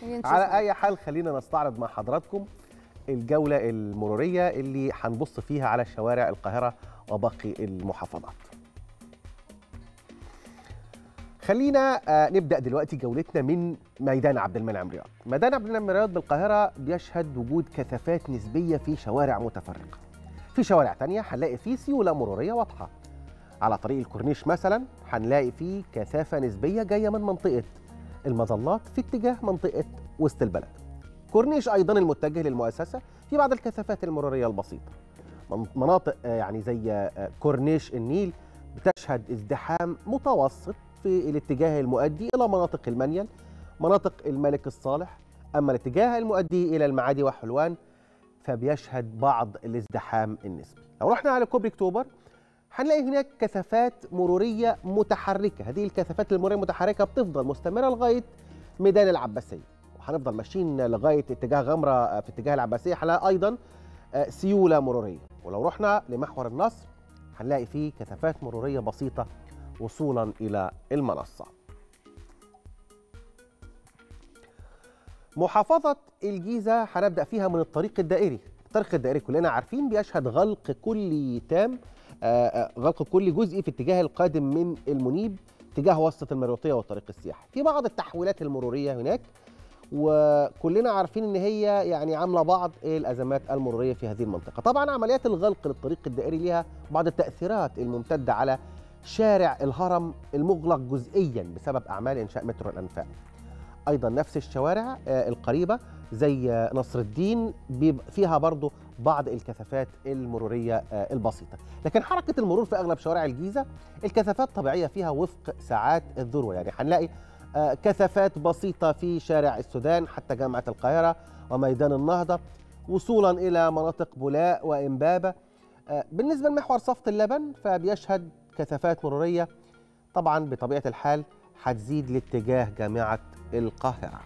نشوف على اي حال خلينا نستعرض مع حضراتكم الجوله المروريه اللي هنبص فيها على شوارع القاهره وباقي المحافظات خلينا آه، نبدا دلوقتي جولتنا من ميدان عبد المنعم رياض ميدان عبد المنعم رياض بالقاهره بيشهد وجود كثافات نسبيه في شوارع متفرقه في شوارع تانية هنلاقي فيه سيوله مروريه واضحه على طريق الكورنيش مثلا هنلاقي فيه كثافه نسبيه جايه من منطقه المظلات في اتجاه منطقه وسط البلد كورنيش ايضا المتجه للمؤسسه في بعض الكثافات المروريه البسيطه من- مناطق آه، يعني زي آه، كورنيش النيل بتشهد ازدحام متوسط في الاتجاه المؤدي الى مناطق المنيل مناطق الملك الصالح اما الاتجاه المؤدي الى المعادي وحلوان فبيشهد بعض الازدحام النسبي لو رحنا على كوبري اكتوبر هنلاقي هناك كثافات مروريه متحركه هذه الكثافات المروريه المتحركه بتفضل مستمره لغايه ميدان العباسيه وهنفضل ماشيين لغايه اتجاه غمره في اتجاه العباسيه هنلاقي ايضا آه، سيوله مروريه ولو رحنا لمحور النصر هنلاقي فيه كثافات مروريه بسيطه وصولا الى المنصه محافظة الجيزة هنبدأ فيها من الطريق الدائري الطريق الدائري كلنا عارفين بيشهد غلق كلي تام آه، آه، غلق كل جزئي في اتجاه القادم من المنيب اتجاه وسط المريوطية والطريق السياحي في بعض التحويلات المرورية هناك وكلنا عارفين ان هي يعني عامله بعض الازمات المروريه في هذه المنطقه طبعا عمليات الغلق للطريق الدائري لها بعض التاثيرات الممتده على شارع الهرم المغلق جزئيا بسبب اعمال انشاء مترو الانفاق ايضا نفس الشوارع آه، القريبه زي آه، نصر الدين بيبقى فيها برضو بعض الكثافات المروريه آه، البسيطه لكن حركه المرور في اغلب شوارع الجيزه الكثافات طبيعيه فيها وفق ساعات الذروه يعني هنلاقي آه، كثافات بسيطه في شارع السودان حتى جامعه القاهره وميدان النهضه وصولا الى مناطق بولاق وامبابه آه، بالنسبه لمحور صفت اللبن فبيشهد كثافات مروريه طبعا بطبيعه الحال هتزيد لاتجاه جامعه القاهره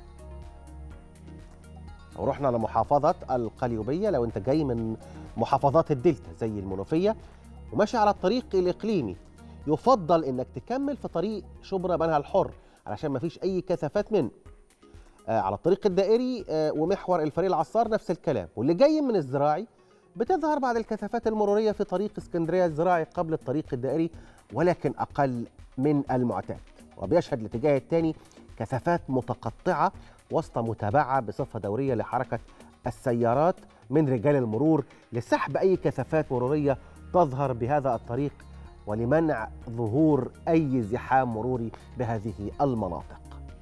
لو رحنا لمحافظه القليوبيه لو انت جاي من محافظات الدلتا زي المنوفيه وماشي على الطريق الاقليمي يفضل انك تكمل في طريق شبرا بنها الحر علشان ما فيش اي كثافات منه آه على الطريق الدائري آه ومحور الفريق العصار نفس الكلام واللي جاي من الزراعي بتظهر بعض الكثافات المروريه في طريق اسكندريه الزراعي قبل الطريق الدائري ولكن اقل من المعتاد وبيشهد الاتجاه الثاني كثافات متقطعه وسط متابعه بصفه دوريه لحركه السيارات من رجال المرور لسحب اي كثافات مروريه تظهر بهذا الطريق ولمنع ظهور اي زحام مروري بهذه المناطق.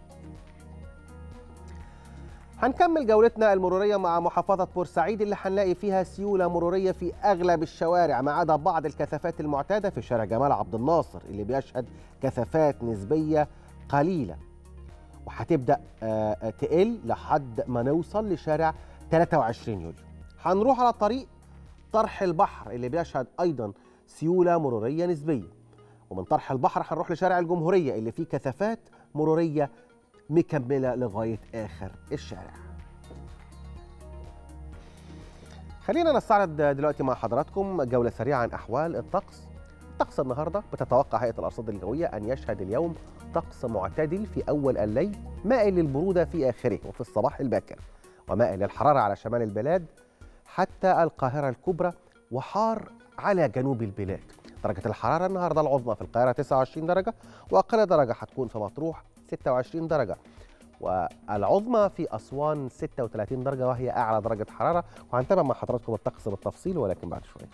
هنكمل جولتنا المروريه مع محافظه بورسعيد اللي هنلاقي فيها سيوله مروريه في اغلب الشوارع ما عدا بعض الكثافات المعتاده في شارع جمال عبد الناصر اللي بيشهد كثافات نسبيه قليله. وهتبدا آه، آه، تقل لحد ما نوصل لشارع 23 يوليو. هنروح على طريق طرح البحر اللي بيشهد ايضا سيوله مروريه نسبيه. ومن طرح البحر هنروح لشارع الجمهوريه اللي فيه كثافات مروريه مكمله لغايه اخر الشارع. خلينا نستعرض دلوقتي مع حضراتكم جوله سريعه عن احوال الطقس. طقس النهارده بتتوقع هيئه الارصاد الجويه ان يشهد اليوم طقس معتدل في اول الليل مائل للبروده في اخره وفي الصباح الباكر ومائل للحراره على شمال البلاد حتى القاهره الكبرى وحار على جنوب البلاد. درجه الحراره النهارده العظمى في القاهره 29 درجه واقل درجه هتكون في مطروح 26 درجه. والعظمى في اسوان 36 درجه وهي اعلى درجه حراره وهنتابع مع حضراتكم الطقس بالتفصيل ولكن بعد شويه.